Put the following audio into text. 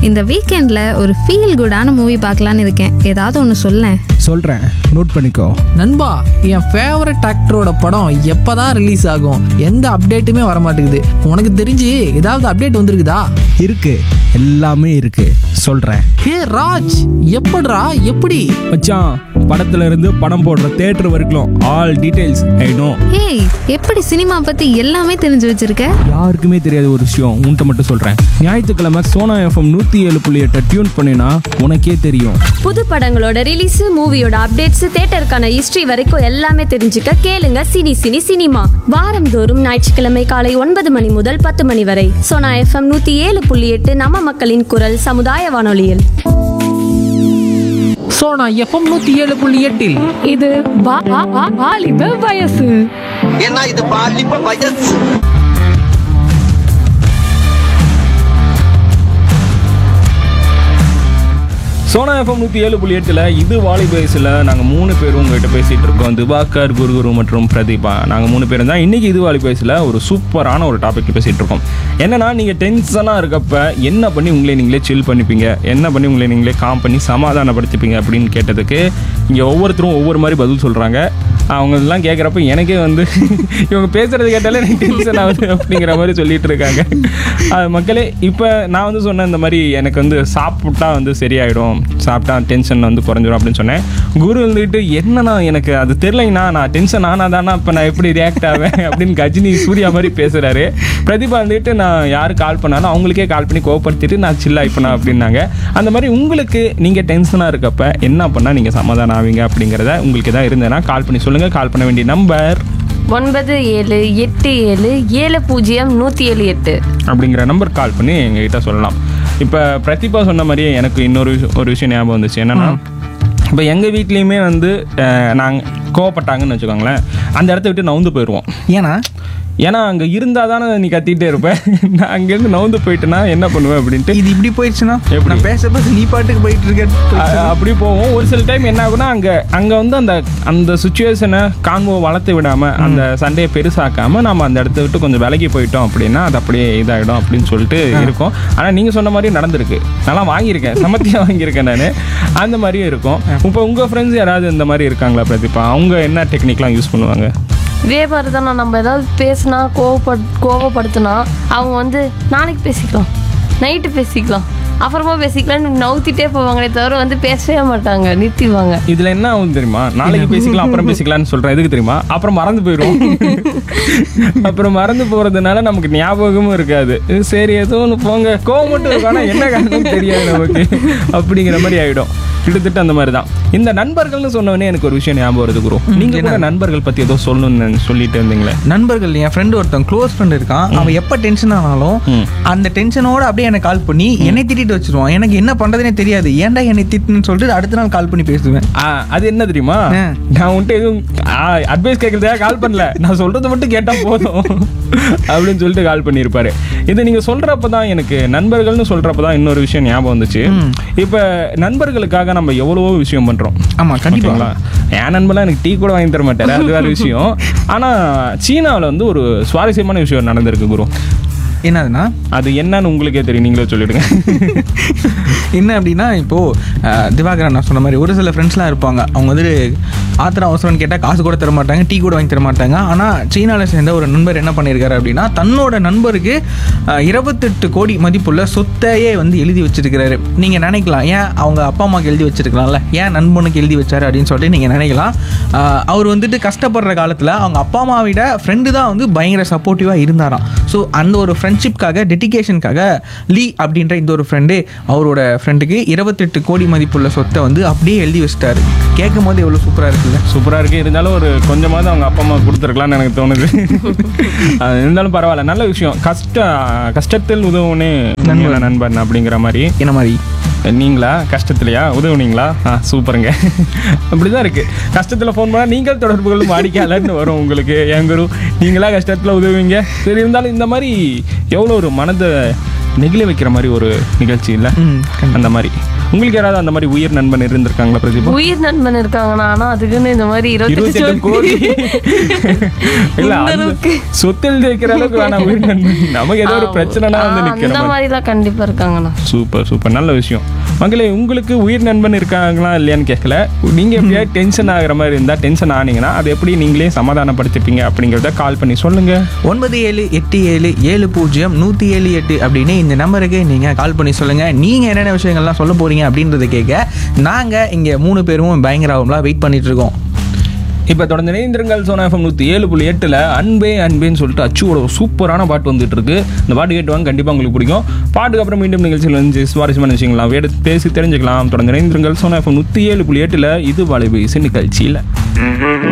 இந்த வீக்கெண்ட்ல ஒரு ஃபீல் குடான மூவி பார்க்கலான்னு இருக்கேன் ஏதாவது ஒன்று சொல்லேன் சொல்கிறேன் நோட் பண்ணிக்கோ நண்பா என் ஃபேவரட் ஆக்டரோட படம் எப்பதான் ரிலீஸ் ஆகும் எந்த அப்டேட்டுமே வர மாட்டேங்குது உனக்கு தெரிஞ்சு ஏதாவது அப்டேட் வந்திருக்குதா இருக்கு எல்லாமே இருக்கு சொல்கிறேன் ஹே ராஜ் எப்படிடா எப்படி மச்சான் படத்துல இருந்து படம் போடுற தேட்டர் வரைக்கும் ஆல் டீடைல்ஸ் ஐ நோ ஏய் எப்படி சினிமா பத்தி எல்லாமே தெரிஞ்சு வச்சிருக்க யாருக்குமே தெரியாத ஒரு விஷயம் உன்கிட்ட மட்டும் சொல்கிறேன் ஞாயிற்றுக்கிழமை சோனா எஃப்எம் நூற்றி ஏழு புள்ளி எட்டை டியூன் பண்ணினா உனக்கே தெரியும் புது படங்களோட ரிலீஸ் மூவியோட அப்டேட்ஸ் தியேட்டருக்கான ஹிஸ்டரி வரைக்கும் எல்லாமே தெரிஞ்சுக்க கேளுங்க சினி சினி சினிமா வாரந்தோறும் ஞாயிற்றுக்கிழமை காலை ஒன்பது மணி முதல் பத்து மணி வரை சோனா எஃப்எம் நூத்தி ஏழு புள்ளி எட்டு நம்ம மக்களின் குரல் சமுதாய வானொலியில் ஸோ நான் எஃப்எம் நூற்றி ஏழு புள்ளி எட்டில் இது வா- வா- வா- வாலிப வயசு ஏன்னா இது பாலிப்ப வயசு சோனா எஃப்எம் நூற்றி ஏழு புள்ளி எட்டில் இது வாலி வயசில் நாங்கள் மூணு பேரும் உங்ககிட்ட பேசிகிட்டு இருக்கோம் திவாகர் குருகுரு மற்றும் பிரதீபா நாங்கள் மூணு பேரும் தான் இன்றைக்கி இது வாலி வயசில் ஒரு சூப்பரான ஒரு டாபிக் பேசிகிட்டு இருக்கோம் என்னன்னா நீங்கள் டென்ஷனாக இருக்கப்ப என்ன பண்ணி உங்களை நீங்களே சில் பண்ணிப்பீங்க என்ன பண்ணி உங்களை நீங்களே காம் பண்ணி சமாதானப்படுத்திப்பீங்க அப்படின்னு கேட்டதுக்கு இங்கே ஒவ்வொருத்தரும் ஒவ்வொரு மாதிரி பதில் சொல்கிறாங்க அவங்க எல்லாம் கேட்குறப்ப எனக்கே வந்து இவங்க பேசுறது கேட்டாலே எனக்கு டென்ஷன் ஆகுது அப்படிங்கிற மாதிரி சொல்லிட்டு இருக்காங்க அது மக்களே இப்போ நான் வந்து சொன்னேன் இந்த மாதிரி எனக்கு வந்து சாப்பிட்டா வந்து சரியாயிடும் சாப்பிட்டா டென்ஷன் வந்து குறைஞ்சிரும் அப்படின்னு சொன்னேன் குரு வந்துட்டு என்னன்னா எனக்கு அது தெரிலைங்கண்ணா நான் டென்ஷன் ஆனாதானா இப்போ நான் எப்படி ரியாக்ட் ஆவேன் அப்படின்னு கஜினி சூர்யா மாதிரி பேசுகிறாரு பிரதீபா வந்துட்டு நான் யார் கால் பண்ணாலும் அவங்களுக்கே கால் பண்ணி கோவப்படுத்திட்டு நான் சில் ஆயிப்பேனா அப்படின்னாங்க அந்த மாதிரி உங்களுக்கு நீங்கள் டென்ஷனாக இருக்கப்ப என்ன பண்ணால் நீங்கள் சமாதானம் ஆவீங்க அப்படிங்கிறத உங்களுக்கு எதாவது இருந்ததுன்னா கால் பண்ணி சொல்லுங்கள் கால் பண்ண வேண்டிய நம்பர் ஒன்பது ஏழு எட்டு ஏழு ஏழு பூஜ்ஜியம் நூத்தி ஏழு எட்டு அப்படிங்கிற நம்பர் கால் பண்ணி எங்ககிட்ட சொல்லலாம் இப்போ பிரதீபா சொன்ன மாதிரியே எனக்கு இன்னொரு விஷயம் ஒரு விஷயம் ஞாபகம் வந்துச்சு என்னன்னா இப்போ எங்கள் வீட்லேயுமே வந்து நாங்கள் கோவப்பட்டாங்கன்னு வச்சுக்கோங்களேன் அந்த இடத்த விட்டு நவுந்து போயிடுவோம் ஏன்னா ஏன்னா அங்கே இருந்தால் தானே நீ கத்திட்டே இருப்ப நான் அங்கேருந்து நவுந்து போயிட்டேன்னா என்ன பண்ணுவேன் அப்படின்ட்டு இது இப்படி போயிடுச்சுன்னா எப்படி? நான் பேச பேச நீ பாட்டுக்கு போயிட்டு இருக்க அ- அப்படி போவோம் ஒரு சில டைம் என்ன ஆகுனா அங்கே அங்கே வந்து அந்த அந்த சுச்சுவேஷனை கான்வோ வளர்த்து விடாமல் அந்த சண்டையை பெருசாக்காமல் நம்ம அந்த இடத்த விட்டு கொஞ்சம் விலகி போயிட்டோம் அப்படின்னா அது அப்படியே இதாகிடும் அப்படின்னு சொல்லிட்டு இருக்கும் ஆனால் நீங்கள் சொன்ன மாதிரி நடந்திருக்கு நல்லா வாங்கியிருக்கேன் சமத்தியாக வாங்கியிருக்கேன் நான் அந்த மாதிரியும் இருக்கும் இப்போ உங்கள் ஃப்ரெண்ட்ஸ் யாராவது இந்த மாதிரி இருக்காங்களா பிரதீபா அவங்க என்ன டெக்னிக்லாம் யூஸ் பண்ணுவாங்க இதே மாதிரி தான் நம்ம ஏதாவது பேசினா கோவப்பட் கோவப்படுத்தினா அவங்க வந்து நாளைக்கு பேசிக்கலாம் நைட்டு பேசிக்கலாம் அப்புறமா பேசிக்கலாம்னு நவுத்திட்டே போவாங்களே தவிர வந்து பேசவே மாட்டாங்க நிறுத்திடுவாங்க இதில் என்ன ஆகும் தெரியுமா நாளைக்கு பேசிக்கலாம் அப்புறம் பேசிக்கலாம்னு சொல்கிறேன் எதுக்கு தெரியுமா அப்புறம் மறந்து போயிடும் அப்புறம் மறந்து போகிறதுனால நமக்கு ஞாபகமும் இருக்காது சரி ஏதோ ஒன்று போங்க கோவம் மட்டும் இருக்கும் ஆனால் என்ன காரணம் தெரியாது நமக்கு அப்படிங்கிற மாதிரி ஆகிடும் கிட்டத்தட்ட அந்த மாதிரி தான் இந்த நண்பர்கள்னு சொன்னவொடனே எனக்கு ஒரு விஷயம் ஞாபகம் வருது குரு நீங்க கூட நண்பர்கள் பற்றி ஏதோ சொல்லணும்னு சொல்லிட்டு இருந்தீங்களே நண்பர்கள் என் ஃப்ரெண்டு ஒருத்தன் க்ளோஸ் ஃப்ரெண்ட் இருக்கான் அவன் எப்போ டென்ஷன் ஆனாலும் ம். அந்த டென்ஷனோட அப்படியே எனக்கு கால் பண்ணி என்னை திட்டிட்டு வச்சிருவான் எனக்கு என்ன பண்றதுனே தெரியாது ஏன்டா என்னை திட்டுன்னு சொல்லிட்டு அடுத்த நாள் கால் பண்ணி பேசுவேன் ஆ, அது என்ன தெரியுமா ஆ. நான் உன்ட்டு எதுவும் அட்வைஸ் கேட்கறதுக்காக கால் பண்ணல நான் சொல்றதை மட்டும் கேட்டா போதும் அப்படின்னு சொல்லிட்டு கால் பண்ணியிருப்பாரு இது நீங்க சொல்றப்ப தான் எனக்கு நண்பர்கள்னு சொல்றப்ப தான் இன்னொரு விஷயம் ஞாபகம் வந்துச்சு இப்ப நண்பர்களுக்காக நம்ம எவ்வளவோ விஷயம் பண்றோம் ஆமா கண்டிப்பா ஓகேங்களா என் நண்பர்லாம் எனக்கு டீ கூட வாங்கி தர மாட்டாரு அது வேற விஷயம் ஆனா சீனாவில் வந்து ஒரு சுவாரஸ்யமான விஷயம் நடந்திருக்கு குரு என்னதுன்னா அது என்னன்னு உங்களுக்கே தெரியும் நீங்களே சொல்லிடுங்க என்ன அப்படின்னா இப்போ அஹ், திவாகரன் நான் சொன்ன மாதிரி ஒரு சில ஃப்ரெண்ட்ஸ்லாம் இருப்பாங்க அவங்க வந்துட்டு ஆத்திரம் அவசரம்னு கேட்டால் காசு கூட தர மாட்டாங்க டீ கூட வாங்கி தர மாட்டாங்க ஆனால் சீனாவில் சேர்ந்த ஒரு நண்பர் என்ன பண்ணியிருக்காரு அப்படின்னா தன்னோட நண்பருக்கு அஹ், இருபத்தெட்டு கோடி மதிப்புள்ள சொத்தையே வந்து எழுதி வச்சிருக்கிறாரு நீங்கள் நினைக்கலாம் ஏன் அவங்க அப்பா அம்மாவுக்கு எழுதி வச்சிருக்கலாம்ல ஏன் நண்பனுக்கு எழுதி வச்சாரு அப்படின்னு சொல்லிட்டு நீங்கள் நினைக்கலாம் அஹ், அவர் வந்துட்டு கஷ்டப்படுற காலத்தில் அவங்க அப்பா அம்மாவை விட ஃப்ரெண்டு தான் வந்து பயங்கர சப்போர்ட்டிவாக இருந்தாராம் ஸோ அந்த ஒரு ஃப்ரெண்ட்ஷிப்காக டெடிகேஷனுக்காக லீ அப்படின்ற இந்த ஒரு ஃப்ரெண்டு அவரோட ஃப்ரெண்டுக்கு இருபத்தெட்டு கோடி மதிப்புள்ள சொத்தை வந்து அப்படியே எழுதி வச்சிட்டாரு கேட்கும் போது எவ்வளோ சூப்பராக இருக்குல்ல சூப்பராக இருக்கு இருந்தாலும் ஒரு கொஞ்சமாவது அவங்க அப்பா அம்மா கொடுத்துருக்கலாம்னு எனக்கு தோணுது அது இருந்தாலும் பரவாயில்ல நல்ல விஷயம் கஷ்ட கஷ்டத்தில் உதவுனே நண்பன் நண்பன் அப்படிங்கிற மாதிரி என்ன மாதிரி நீங்களா கஷ்டத்துலையா உதவுனீங்களா ஆ சூப்பருங்க அப்படிதான் இருக்கு கஷ்டத்தில் ஃபோன் பண்ணால் நீங்கள் தொடர்புகளும் வாடிக்கையாளர்னு வரும் உங்களுக்கு என் குரு நீங்களா கஷ்டத்தில் உதவுவீங்க சரி இருந்தாலும் இந்த மாதிரி எவ்வளோ ஒரு மனதை நெகிழ வைக்கிற மாதிரி ஒரு நிகழ்ச்சி இல்லை ம், அந்த மாதிரி உங்களுக்கு யாராவது அந்த மாதிரி உயிர் நண்பன் இருந்திருக்காங்களா பிரதீபா உயிர் நண்பன் இருக்காங்கண்ணா ஆனா அதுக்குன்னு இந்த மாதிரி இருபத்தி இருபத்தெட்டு எட்டு கோடி இல்ல இந்த அந்த அளவுக்கு. சொத்தில் ஜெயிக்கிற அளவுக்கு வேணாம் உயிர் நண்பன் நமக்கு ஏதோ ஒரு பிரச்சனைனா வந்து ஆ, நிக்கிற அந்த மாதிரி மாதிரிலாம் கண்டிப்பா இருக்காங்கண்ணா சூப்பர் சூப்பர் நல்ல விஷயம் மகளே உங்களுக்கு உயிர் நண்பன் இருக்காங்களா இல்லையான்னு கேட்கல நீங்க எப்படியா டென்ஷன் ஆகுற மாதிரி இருந்தா டென்ஷன் ஆனீங்கன்னா அதை எப்படி நீங்களே சமாதானப்படுத்திப்பீங்க அப்படிங்கிறத கால் பண்ணி சொல்லுங்க ஒன்பது ஏழு எட்டு ஏழு ஏழு பூஜ்ஜியம் நூற்றி ஏழு எட்டு அப்படின்னு இந்த நம்பருக்கு நீங்கள் கால் பண்ணி சொல்லுங்கள் நீங்கள் என்னென்ன விஷயங்கள்லாம் சொல்ல போகிறீங்க அப்படின்றத கேட்க நாங்கள் இங்கே மூணு பேரும் பயங்கரமாக வெயிட் பண்ணிட்டு இருக்கோம் இப்போ தொடர்ந்து இணைந்திருங்கள் சோனா எஃப்எம் நூற்றி ஏழு புள்ளி எட்டில் அன்பே அன்பேன்னு சொல்லிட்டு அச்சுவோட ஒரு சூப்பரான பாட்டு வந்துட்டு இருக்கு இந்த பாட்டு கேட்டுவாங்க கண்டிப்பாக உங்களுக்கு பிடிக்கும் பாட்டுக்கு அப்புறம் மீண்டும் நிகழ்ச்சியில் வந்து சுவாரஸ்யமான விஷயங்கள்லாம் எடுத்து பேசி தெரிஞ்சுக்கலாம் தொடர்ந்து இணைந்திருங்கள் சோனா எஃப்எம் நூற்றி ஏழு புள்ளி எட்டில் இது வலைபேசி நிகழ்ச்சியில்